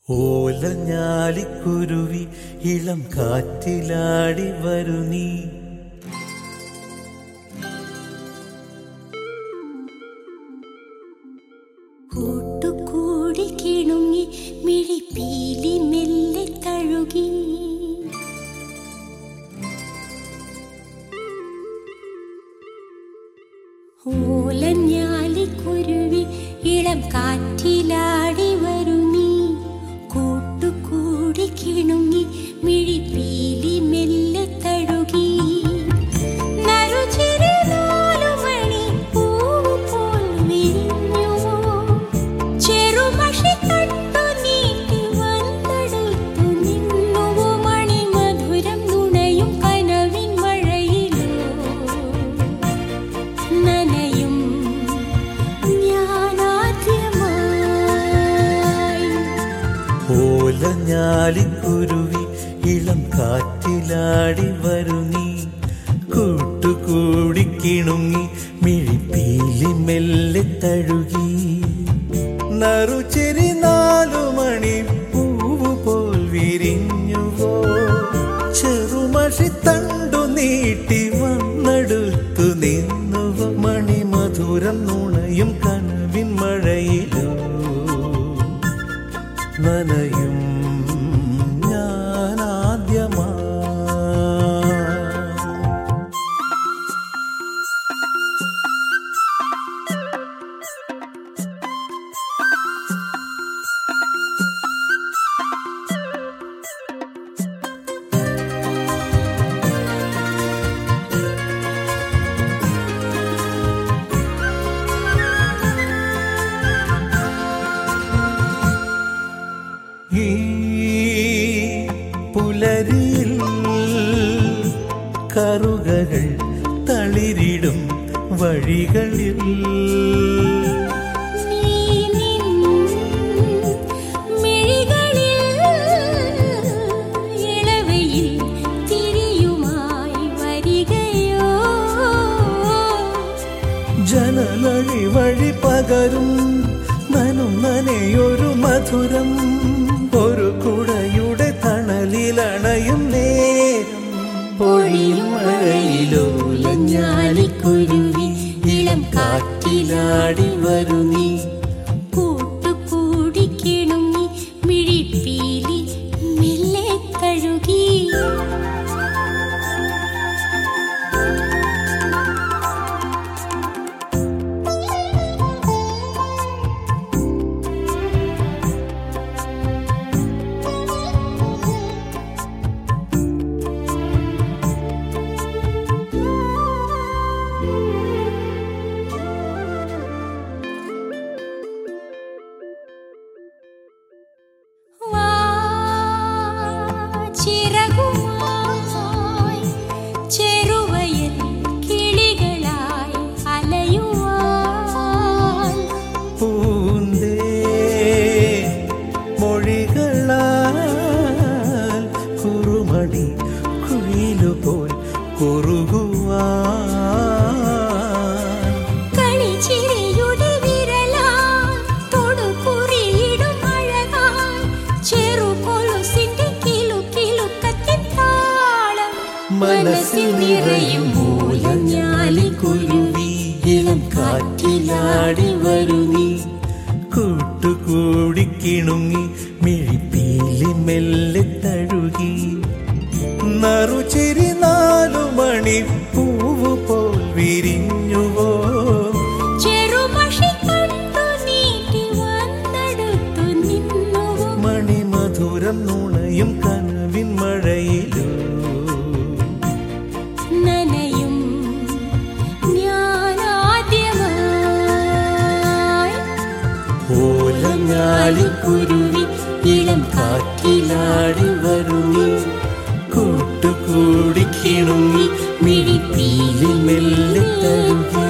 ഓലഞ്ഞാലിക്കുരുവി ഇളം കാറ്റിലാടി വരു നീ കൂട്ടുകൂടി കിണുങ്ങി മിഴിപ്പീലി മെല്ലെ തഴുകി ഓലഞ്ഞാലിക്കുരുവി ഇളം കാറ്റിലാടി വരു നീ കൂട്ടുകൂടി കിണുങ്ങി മിഴിപ്പീലി മെല്ലെ തഴുകി നറുചിരി നാലുമണി പൂവ് പോൽ വിരിഞ്ഞുവോ ചെറുമഷി തട്ടു നീട്ടി വന്നെടുത്തു നിന്നുവോ മണിമധുരം നുണയും കനവിൻ മഴയിലോ നനയും ഞാനാദ്യമായി ഓലഞ്ഞാലിക്കുരുവി ഇളം കാറ്റിലാടി വരു നീ കൂട്ടുകൂടി കിണുങ്ങി മിഴിപ്പീലി മെല്ലെ തഴുകി നറുചെരി നാലു മണി പൂവ് പോൽ വിരിഞ്ഞുവോ ചെറുമഷി തണ്ടു നീട്ടി വന്നെടുത്തു നിന്നുവോ മണിമധുരം നുണയും കനവിൻ മഴയിലോ നനയും ഞാനാദ്യമാ ഈ പുലരിയിൽ കറുകകൾ തളിരിടും വഴികളിൽ നീ നിൻ മിഴികളിൽ ഇളവയിൽ തിരിയുമായി വരികയോ ജനലഴി വഴി പകരും നനും നനയൊരു മധുരം ഒരു കുടയുടെ തണലിലണയും നേരം പൊഴിയും മഴയിലോലഞ്ഞാലിക്കുരുവി ഇളം കാറ്റിലാടി വരു നീ കൂട്ടുകൂടി കിണുങ്ങി മിഴിപ്പീലി മെല്ലെ കഴുകി വാ ചിറകുമായി ചെറുവയൽ കിളികളായി അലയുവാൻ പൂന്തേ മൊഴികളാൽ കുറുമണി കുയിലുപോൽ കുറുകുവാൻ കളിച്ചിരിയുടെ വിരലാൽ തൊടുകുറിയിടും അഴകാൽ ചെറുകൊലുസിന്റെ കിലുക്കിലുക്കത്തിൻ താളം മനസ്സിൽ നിറയും മൂലഞ്ഞാലിക്കുരുവി ഇളം കാറ്റിലാടി വരു നീ കൂട്ടുകൂടി കിണുങ്ങി മിഴിപ്പീലി മെല്ലെ തഴുകി നറുചെരി നാലു മണി പൂവ് പോൽ വിരിഞ്ഞുവോ ചെറുമഷി കണ്ടു നീട്ടി വന്നെടുത്തു നിന്നുവോ മണിമധുരം നുണയും കനവിൻ മഴയിലോ നനയും ഞാനാദ്യമായി ഓലഞ്ഞാലിക്കുരുവി ഇളം കാറ്റിലാടി വരു നീ കൂട്ടുകൂടി കിണുങ്ങി മിഴിപ്പീലി മെല്ലെ തഴുകി